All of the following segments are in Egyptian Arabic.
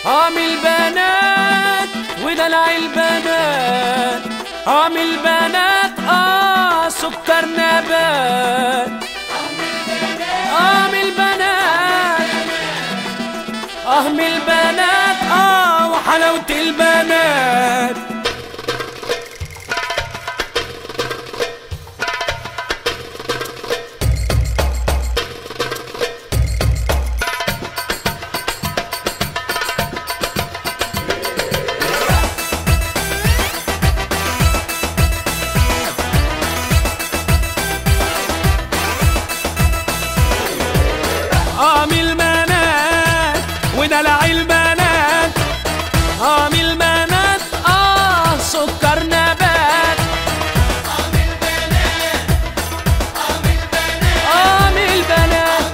عامل البنات ودلع البنات عامل البنات اه سكر نبات عامل البنات عامل البنات اه وحلاوة البنات عامل بنات ودلع البنات عامل بنات اه سكر نبات عامل بنات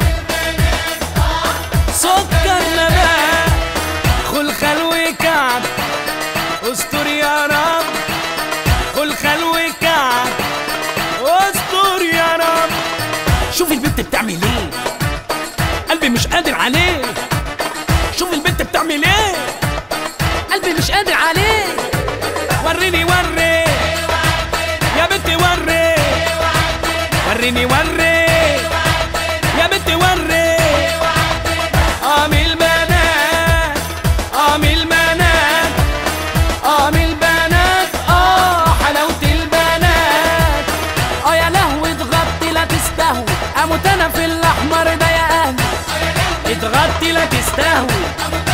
سكر نبات خل خلوي كعب استر يا رب خل خلوي كعب استر يا رب شوف البنت بتعمل ايه قلبي مش قادر عليه شوف البنت بتعمل ايه قلبي مش قادر عليه وريني وري يا بنتي وري وريني وري يا بنتي وري عامل بنات عامل بنات عامل بنات اه حلاوة البنات اه يا لهوي اتغطي لا تستهوي اموت انا في الاحمر ده يا اهلي اتغطي لا تستهوي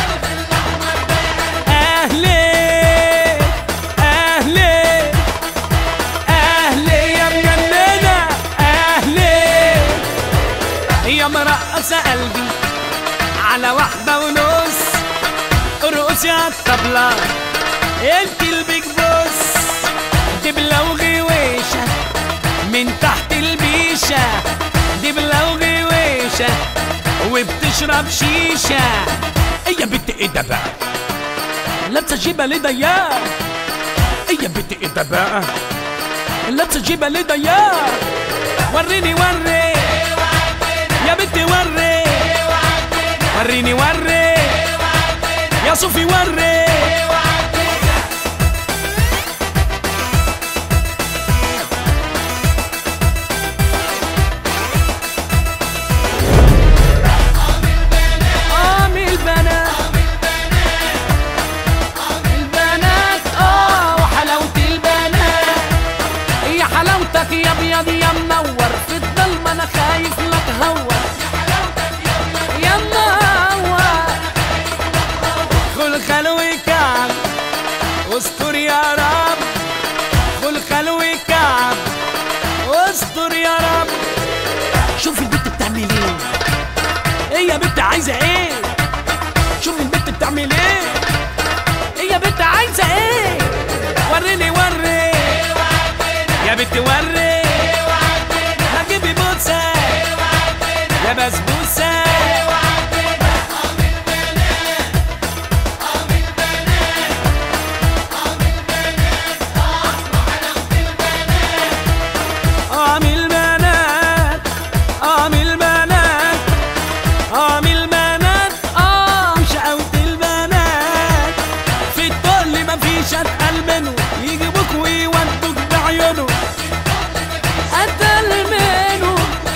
اهلي اهلي اهلي يا مجننة اهلي يا مرقصة قلبي على واحدة ونص ارقصي على الطبلة انت البيج بوس دبلة وغويشة من تحت البيشة دبلة وغويشة وبتشرب شيشة ايه يا بنت ايه ده بقى لابسة جيبة ليه ضيقة ايه يا بنت ايه ده بقى لابسة جيبة ليه ضيقة وريني وري يا بنتي وري وريني وري يا صوفي وري عامل بنات البنات اه وحلاوة البنات هي حلاوتك يا ابيض يا منور في الضلمة انا خايف لا تهور يا منور خل خلوي كعب استر يا رب خل خلوي كعب استر يا رب شوف البنت بتعمل ايه ايه يا بنت عايزه ايه شوف البنت بتعمل ايه ايه يا بنت عايزه ايه وريني وري يا بنت وري هجيبي بوسه يا بسبوسه عامل بنات عامل بنات عامل بنات اه شقاوة البنات في الطل مفيش اتقل منه يجيبوك ويودوك بعيونه اتقل منه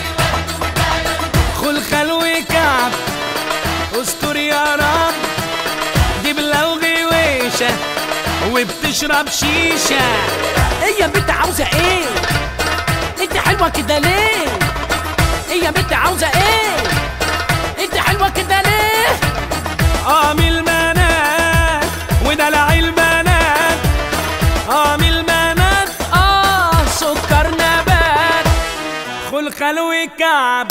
خل خلوي كعب استر يا رب دبلة وغويشة وبتشرب شيشة ايه يا بنت عاوزة ايه انت حلوة كده ليه ايه يا بنت عاوزة ايه انت حلوة كده ليه عامل بنات ودلع البنات عامل بنات اه سكر نبات خل خلوي كعب